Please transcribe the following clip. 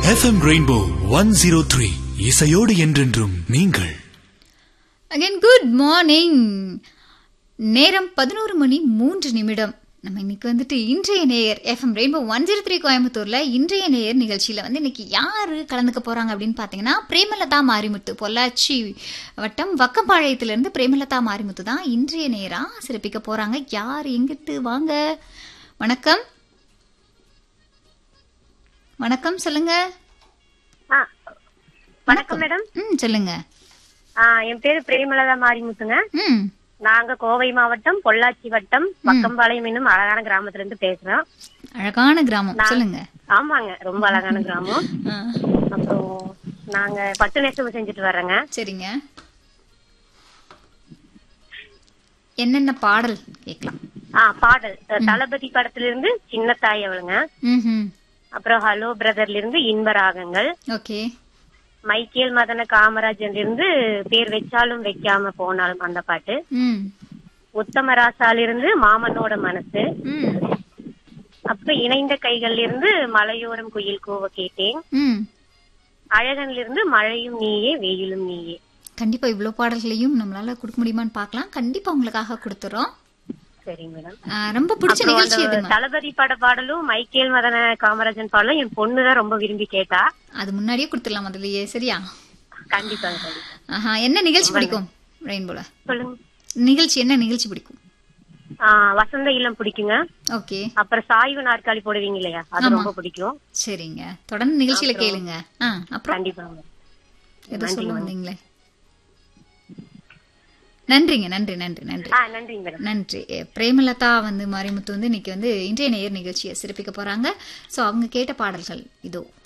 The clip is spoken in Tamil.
FM rainbow one zero three இசையோடு என்றென்றும் நீங்கள் அகைன் குட் மார்னிங் நேரம் பதினோரு மணி மூன்று நிமிடம் நம்ம இன்னைக்கு வந்துட்டு இன்றைய நேயர் FM rainbow one zero three கோயம்புத்தூர்ல இன்றைய நேயர் நிகழ்ச்சியில வந்து இன்னைக்கு யாரு கலந்துக்க போறாங்க அப்படின்னு பாத்தீங்கன்னா பிரேமலதா மாரிமுத்து பொள்ளாச்சி வட்டம் வக்கம்பாளையத்திலிருந்து பிரேமலதா மாரிமுத்து தான் இன்றைய நேரா சிறப்பிக்க போறாங்க யார் எங்கிட்டு வாங்க வணக்கம் வணக்கம் சொல்லுங்க ஆ, வணக்கம் மேடம் ம் சொல்லுங்க ஆ, என் பேரு பிரேமலதா மாரிமுத்துங்க ம் நாங்க கோவை மாவட்டம் பொள்ளாச்சி வட்டம் பக்கம்பாளையம் என்னும் அழகான கிராமத்துல இருந்து பேசுறோம் அழகான கிராமம் சொல்லுங்க ஆமாங்க ரொம்ப அழகான கிராமம் ஆ, அப்புறம் நாங்க பட்டு நெசவு செஞ்சுட்டு வர்றோங்க சரிங்க என்னென்ன பாடல் கேட்கலாம் ஆ பாடல் தளபதி படத்துல இருந்து சின்ன தாய் அவளுங்க ம் அப்புறம் ஹலோ பிரதர்ல இருந்து இன்பராகங்கள் ஓகே மைக்கேல் மதன காமராஜன்ல இருந்து பேர் வச்சாலும் வைக்காம போனாலும் அந்த பாட்டு ம் உத்தமராசால இருந்து மாமனோட மனசு ம் அப்புறம் இணைந்த கைகள்ல இருந்து மலையோரம் குயில் கூவ கேட்டேன் ம் அழகன்ல இருந்து மழையும் நீயே வெயிலும் நீயே கண்டிப்பா இவ்வளோ பாடல்களையும் நம்மளால கொடுக்க முடியுமான்னு பார்க்கலாம் கண்டிப்பா உங்களுக்காக கொடுத்துறோம் சரிங்க மேடம் ஆ, ரொம்ப பிடிச்ச அப்புறம் நிகழ்ச்சி அந்த எதுமா தளபதி பட பாடலும் மைக்கேல் மதன காமராஜன் பாடலும் என் பொண்ணு தான் ரொம்ப விரும்பி கேட்டா அது முன்னாடியே கொடுத்துடலாம் முதல்லயே சரியா கண்டிப்பாங்க கண்டிப்பா. ஆஹா என்ன நிகழ்ச்சி பிடிக்கும் ரெயின்போல சொல்லுங்க நிகழ்ச்சி என்ன நிகழ்ச்சி பிடிக்கும் ஆ, வசந்த இல்லம் பிடிக்குங்க ஓகே அப்புறம் சாய்வு நாற்காலி போடுவீங்க இல்லையா அது ரொம்ப பிடிக்கும் சரிங்க தொடர்ந்து நிகழ்ச்சியில கேளுங்க ஆ அப்புறம் கண்டிப்பாங்க ஏதோ சொல்ல வந்தீங்களே நன்றிங்க நன்றி நன்றி நன்றி ஆ நன்றிங்க மேடம் நன்றி எ, பிரேமலதா வந்து மாரிமுத்து வந்து இன்னைக்கு வந்து இன்றைய நேயர் நிகழ்ச்சியை சிறப்பிக்க போறாங்க ஸோ அவங்க கேட்ட பாடல்கள் இதோ